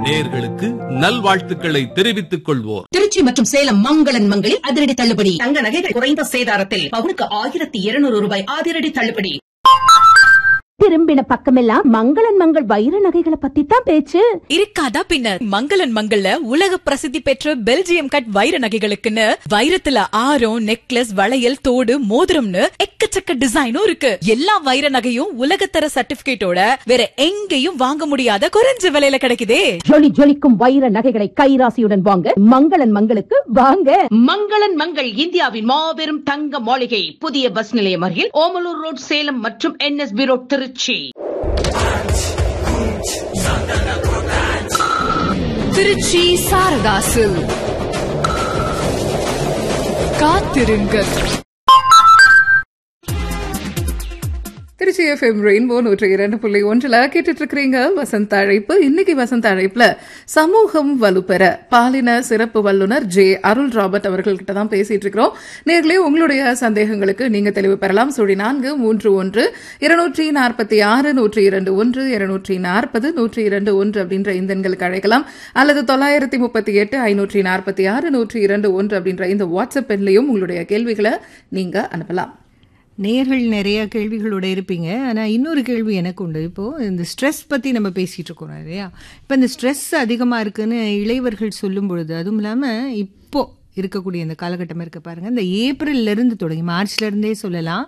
நேர்களுக்கு நல்வாழ்த்துக்களை தெரிவித்துக் கொள்வோர் திருச்சி மற்றும் சேலம் மங்களன் மங்களில் அதிரடி தள்ளுபடி தங்க நகைகள் குறைந்த சேதாரத்தில் பவுனுக்கு ஆயிரத்தி இருநூறு ரூபாய் அதிரடி தள்ளுபடி திரும்பின பக்கமெல்லாம் மங்களன் மங்கள் வைர நகைகளை பத்தி தான் பேச்சு இருக்காதா பின்னர் மங்களன் மங்கள்ல உலக பிரசித்தி பெற்ற பெல்ஜியம் கட் வைர நகைகளுக்குன்னு வைரத்துல ஆரம் நெக்லஸ் வளையல் தோடு மோதிரம்னு எக்கச்சக்க டிசைனும் இருக்கு எல்லா வைர நகையும் உலகத்தர சர்டிபிகேட்டோட வேற எங்கேயும் வாங்க முடியாத குறைஞ்ச விலையில கிடைக்குதே ஜொலி ஜொலிக்கும் வைர நகைகளை கைராசியுடன் வாங்க மங்களன் மங்களுக்கு வாங்க மங்களன் மங்கள் இந்தியாவின் மாபெரும் தங்க மாளிகை புதிய பஸ் நிலையம் அருகில் ஓமலூர் ரோட் சேலம் மற்றும் என்எஸ்பி ரோட் திருச்சி திருச்சி சாரதாசு காத்திருங்கள் திருச்சி எஃப்எம் ரெயின்போ நூற்றி இரண்டு புள்ளி ஒன்றில் கேட்டுட்டு இருக்கிறீங்க வசந்த அழைப்பு இன்னைக்கு வசந்த அழைப்புல சமூகம் வலுப்பெற பாலின சிறப்பு வல்லுனர் ஜே அருள் ராபர்ட் அவர்கள்கிட்ட தான் பேசிட்டு இருக்கிறோம் நேர்களே உங்களுடைய சந்தேகங்களுக்கு நீங்க தெளிவு பெறலாம் சுழி நான்கு மூன்று ஒன்று இருநூற்றி நாற்பத்தி ஆறு நூற்றி இரண்டு ஒன்று இருநூற்றி நாற்பது நூற்றி இரண்டு ஒன்று அப்படின்ற இந்த எண்களுக்கு அழைக்கலாம் அல்லது தொள்ளாயிரத்தி முப்பத்தி எட்டு ஐநூற்றி நாற்பத்தி ஆறு நூற்றி இரண்டு ஒன்று அப்படின்ற இந்த வாட்ஸ்அப் எண்லையும் உங்களுடைய கேள்விகளை நீங்க அனுப்பலாம் நேர்கள் நிறைய கேள்விகளோட இருப்பீங்க ஆனால் இன்னொரு கேள்வி எனக்கு உண்டு இப்போது இந்த ஸ்ட்ரெஸ் பற்றி நம்ம பேசிகிட்டு இருக்கோம் இல்லையா இப்போ இந்த ஸ்ட்ரெஸ் அதிகமாக இருக்குன்னு இளையவர்கள் சொல்லும் பொழுது அதுவும் இல்லாமல் இப்போ இருக்கக்கூடிய இந்த காலகட்டம் இருக்க பாருங்கள் இந்த ஏப்ரல்லேருந்து தொடங்கி மார்ச்லேருந்தே சொல்லலாம்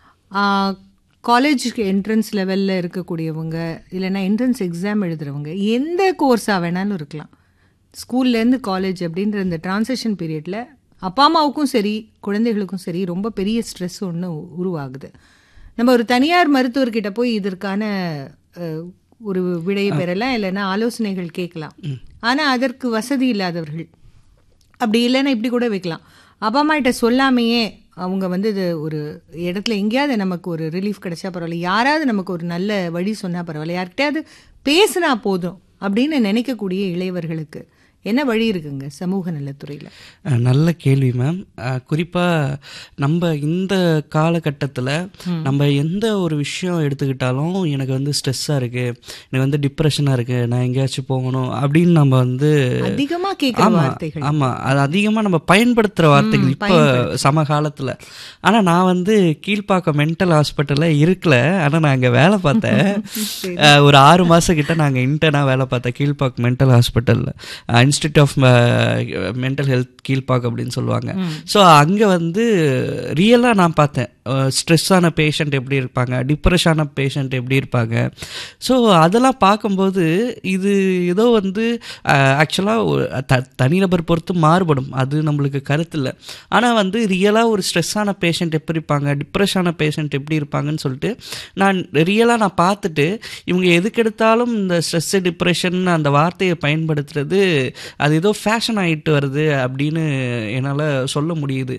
காலேஜுக்கு என்ட்ரன்ஸ் லெவலில் இருக்கக்கூடியவங்க இல்லைன்னா என்ட்ரன்ஸ் எக்ஸாம் எழுதுகிறவங்க எந்த கோர்ஸாக வேணாலும் இருக்கலாம் ஸ்கூல்லேருந்து காலேஜ் அப்படின்ற இந்த டிரான்சிஷன் பீரியடில் அப்பா அம்மாவுக்கும் சரி குழந்தைகளுக்கும் சரி ரொம்ப பெரிய ஸ்ட்ரெஸ் ஒன்று உருவாகுது நம்ம ஒரு தனியார் மருத்துவர்கிட்ட போய் இதற்கான அஹ், ஒரு விடையை பெறலாம் இல்லைன்னா ஆலோசனைகள் கேட்கலாம் ஆனால் அதற்கு வசதி இல்லாதவர்கள் அப்படி இல்லைன்னா இப்படி கூட வைக்கலாம் அப்பா அம்மா கிட்ட சொல்லாமையே அவங்க வந்து இது ஒரு இடத்துல எங்கேயாவது நமக்கு ஒரு ரிலீஃப் கிடைச்சா பரவாயில்ல யாராவது நமக்கு ஒரு நல்ல வழி சொன்னால் பரவாயில்ல யார்கிட்டயாவது பேசினா போதும் அப்படின்னு நினைக்கக்கூடிய இளையவர்களுக்கு என்ன வழி இருக்குங்க சமூக நலத்துறையில் அஹ் நல்ல கேள்வி மேம் குறிப்பாக நம்ம இந்த காலகட்டத்தில் நம்ம எந்த ஒரு விஷயம் எடுத்துக்கிட்டாலும் எனக்கு வந்து ஸ்ட்ரெஸ்ஸாக இருக்குது எனக்கு வந்து டிப்ரெஷனாக இருக்குது நான் எங்கேயாச்சும் போகணும் அப்படின்னு நம்ம வந்து அதிகமா கேட்குற ஆமா வார்த்தைகள் ஆமா அது அதிகமா நம்ம பயன்படுத்துற வார்த்தைகள் இப்போ சமகாலத்துல ஆனா நான் வந்து கீழ்ப்பாக்கம் மென்டல் ஹாஸ்பிட்டல்ல இருக்கல ஆனா நான் அங்க வேலை பார்த்தேன் அஹ் ஒரு ஆறு மாசம் கிட்ட நாங்க இன்டர்னா வேலை பார்த்தேன் கீழ்ப்பாக்கம் மென்டல் ஹாஸ்பிட்டல்ல institute of mental health Kilpauk அப்படின்னு சொல்லுவாங்க ஸோ அங்க வந்து ரியலா நான் பார்த்தேன் ஸ்ட்ரெஸ்ஸான பேஷண்ட் எப்படி இருப்பாங்க டிப்ரெஷனான பேஷண்ட் எப்படி இருப்பாங்க ஸோ அதெல்லாம் பார்க்கும்போது இது ஏதோ வந்து ஆக்சுவலாக த தனிநபர் பொறுத்து மாறுபடும் அது நம்மளுக்கு கருத்து இல்லை ஆனால் வந்து ரியலாக ஒரு ஸ்ட்ரெஸ்ஸான பேஷண்ட் எப்படி இருப்பாங்க டிப்ரெஷனான பேஷண்ட் எப்படி இருப்பாங்கன்னு சொல்லிட்டு நான் ரியலாக நான் பார்த்துட்டு இவங்க எதுக்கு எடுத்தாலும் இந்த ஸ்ட்ரெஸ்ஸு டிப்ரெஷன் அந்த வார்த்தையை பயன்படுத்துறது அது ஏதோ ஃபேஷன் ஆகிட்டு வருது அப்படின்னு என்னால் சொல்ல முடியுது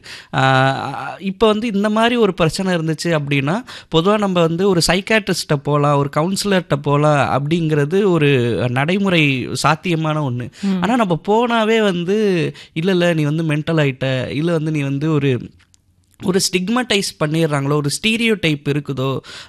இப்போ வந்து இந்த மாதிரி ஒரு பிரச்சனை இருந்துச்சு அப்படின்னா பொதுவாக நம்ம வந்து ஒரு சைக்காட்ரிஸ்ட்டை போகலாம் ஒரு கவுன்சிலர்கிட்ட போகலாம் அப்படிங்கிறது ஒரு நடைமுறை சாத்தியமான ஒன்று ஆனால் நம்ம போனாவே வந்து இல்லை இல்லை நீ வந்து மென்டல் ஆயிட்ட இல்லை வந்து நீ வந்து ஒரு ஒரு ஸ்டிக்மடைஸ் பண்ணிடுறாங்களோ ஒரு ஸ்டீரியோ டைப் இருக்குதோ